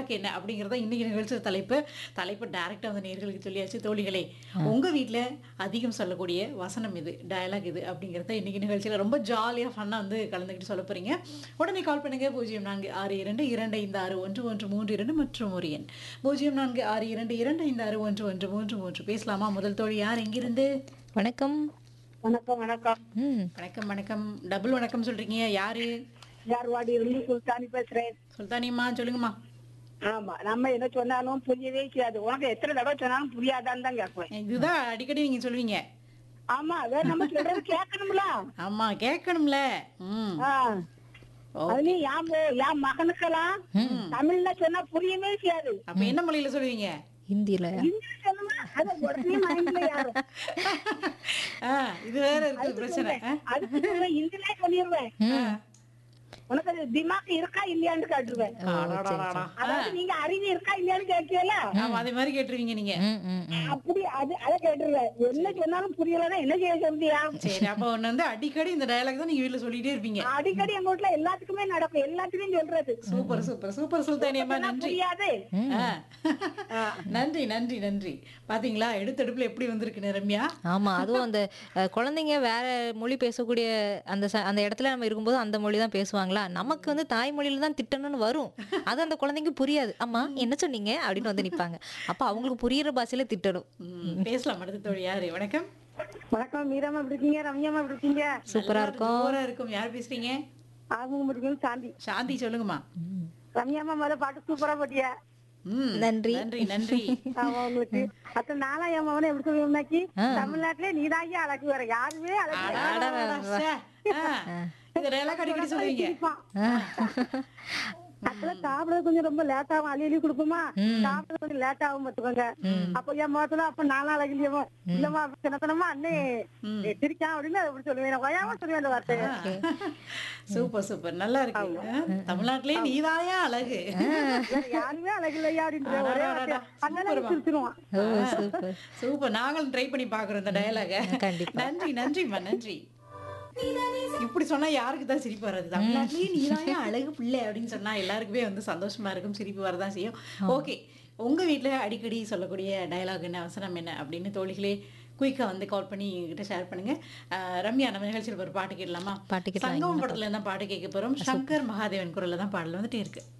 Dialogue என்ன அப்படிங்கிறத இன்னைக்கு நிகழ்ச்சி தலைப்பு தலைப்பு டைரக்டா வந்து நேர்களுக்கு சொல்லியாச்சு தோழிகளே உங்க வீட்ல அதிகம் சொல்லக்கூடிய வசனம் இது டயலாக் இது அப்படிங்கிறத இன்னைக்கு நிகழ்ச்சியில ரொம்ப ஜாலியா ஃபன்னா வந்து கலந்துக்கிட்டு சொல்ல போறீங்க உடனே கால் பண்ணுங்க பூஜ்ஜியம் நான்கு ஆறு இரண்டு இரண்டு ஐந்து ஆறு ஒன்று ஒன்று மூன்று இரண்டு மற்றும் ஒரு எண் பூஜ்ஜியம் நான்கு ஆறு இரண்டு இரண்டு ஐந்து ஆறு ஒன்று ஒன்று மூன்று மூன்று பேசலாமா முதல் தோழி யார் எங்கிருந்து வணக்கம் வணக்கம் வணக்கம் ம் வணக்கம் வணக்கம் டபுள் வணக்கம் சொல்றீங்க யாரு யார்வாடி இருந்து சுல்தானி பேசுறேன் சுல்தானியம்மா சொல்லுங்கம்மா ஆமா நம்ம என்ன சொன்னாலும் புரியவே செய்யாது உனக்கு எத்தனை தடவை சொன்னாலும் புரியாதான்னு தான் கேட்பேன் இதுதான் அடிக்கடி நீங்க சொல்லுவீங்க ஆமா வேற நம்ம சொல்றது கேட்கணும்ல ஆமா கேட்கணும்ல ம் ஆ. ஓ. அதுலயும் என் மோ- என் மகனுக்கெல்லாம் தமிழ்ல சொன்னா புரியவே செய்யாது அப்ப என்ன மொழியில சொல்லுவீங்க ஹிந்தியில இங்கிலீஷ் சொன்னோம்னா அதை உடனே மைண்ட்ல யாரும் ஆ, இது வேற இருக்கு பிரச்சனை ஆ? அதுக்கு சொல்லுவேன் இந்திலே சொல்லிடுவேன் உனக்கு அது திமாக் இருக்கா இல்லையான்னு கேட்டுருவேன் அடாடாடாடா. அதாவது நீங்க அறிவு இருக்கா இல்லையான்னு கேட்கல ஆமா அதே மாதிரி கேட்டுருவீங்க நீங்க ம் ம் ம். அப்படி அது அதை கேட்டுருவேன் என்ன சொன்னாலும் புரியலன்னா என்ன செய்ய சொல்றியா சரி அப்ப ஒண்ணு வந்து அடிக்கடி இந்த டயலாக் தான் நீங்க வீட்டுல சொல்லிட்டே இருப்பீங்க அடிக்கடி எங்க வீட்டுல எல்லாத்துக்குமே நடக்கும் எல்லாத்துலயும் சொல்றது சூப்பர் சூப்பர் சூப்பர் சுல்தானியம்மா சொன்னா நன்றி புரியாது ஆ. நன்றி நன்றி நன்றி பாத்தீங்களா எடுத்தடுப்புல எப்படி வந்திருக்கு ரம்யா ஆமா அதுவும் அந்த அஹ், குழந்தைங்க வேற மொழி பேசக்கூடிய அந்த ச- அந்த இடத்துல நம்ம இருக்கும்போது அந்த மொழி தான் பேசுவாங்களா நமக்கு வந்து தாய்மொழியில தான் திட்டணும்னு வரும் அது அந்த குழந்தைங்க புரியாது அம்மா என்ன சொன்னீங்க அப்படின்னு வந்து நிப்பாங்க அப்ப அவங்களுக்கு புரியுற பாஷையில திட்டணும் ம், பேசலாம் அடுத்த தோழி யாரு வணக்கம் வணக்கம் மீராமா எப்படி இருக்கீங்க ரம்யாமா எப்படி இருக்கீங்க சூப்பரா இருக்கும் ஜோரா இருக்கும் யார் பேசுறீங்க ஆகும் இருக்கீங்க சாந்தி சாந்தி சொல்லுங்கம்மா ரம்யாமா மேல பாட்டு சூப்பரா போட்டிய ம், நன்றி. நன்றி நன்றி ஆமா உங்களுக்கு அத்த நானா என் மகனை எப்படி சொல்லுவோம்னாக்கி தமிழ்நாட்டுல நீதாங்க அழகு வேற யாருமே அழகு அடடடடா, ச்சே. ஆ, இந்த டயலாக் அடிக்கடி சொல்லுவீங்க அப்புறம் சாப்பிட கொஞ்சம் ரொம்ப லேட் ஆகும் அள்ளி அள்ளி கொடுப்போமா சாப்பிட கொஞ்சம் லேட் ஆகும் பாத்துக்கோங்க அப்ப என் முகத்துல அப்ப நானும் அழகு இல்லையமோ இல்லம்மா சின்னத்தனமா அண்ணே சிரிக்கான் அப்படின்னு அப்படி சொல்லுவேன் நான் வயாம சொல்லுவேன் அந்த வார்த்தையை சூப்பர் சூப்பர் நல்லா இருக்கு ஆ, தமிழ்நாட்டிலேயே நீதாயா அழகு வேற யாருமே அழகு இல்லையா அப்படின்ற ஒரே வார்த்தை அதனால சிரிச்சிருவான் ஓ சூப்பர் சூப்பர் நாங்களும் ட்ரை பண்ணி பாக்குறோம் இந்த டயலாக கண்டிப்பா. நன்றி நன்றிம்மா நன்றி இப்படி சொன்னா யாருக்கு தான் சிரிப்பு வராது தமிழ்நாட்டிலேயே நீதாயா அழகு பிள்ளை அப்படின்னு சொன்னா எல்லாருக்குமே வந்து சந்தோஷமா இருக்கும் சிரிப்பு வரதான் செய்யும் ஓகே உங்க வீட்ல அடிக்கடி சொல்லக்கூடிய டயலாக் என்ன அவசரம் என்ன அப்படின்னு தோழிகளே குயிக்கா வந்து கால் பண்ணி எங்ககிட்ட ஷேர் பண்ணுங்க அஹ், ரம்யா நம்ம நிகழ்ச்சியில் ஒரு பாட்டு கேட்கலாமா பாட்டு கேட்கலாம். சங்கமம் படத்துல இருந்தா பாட்டு கேட்க போறோம் சங்கர் மகாதேவன் குரல்ல தான் பாடல் வந்துட்டே இருக்கு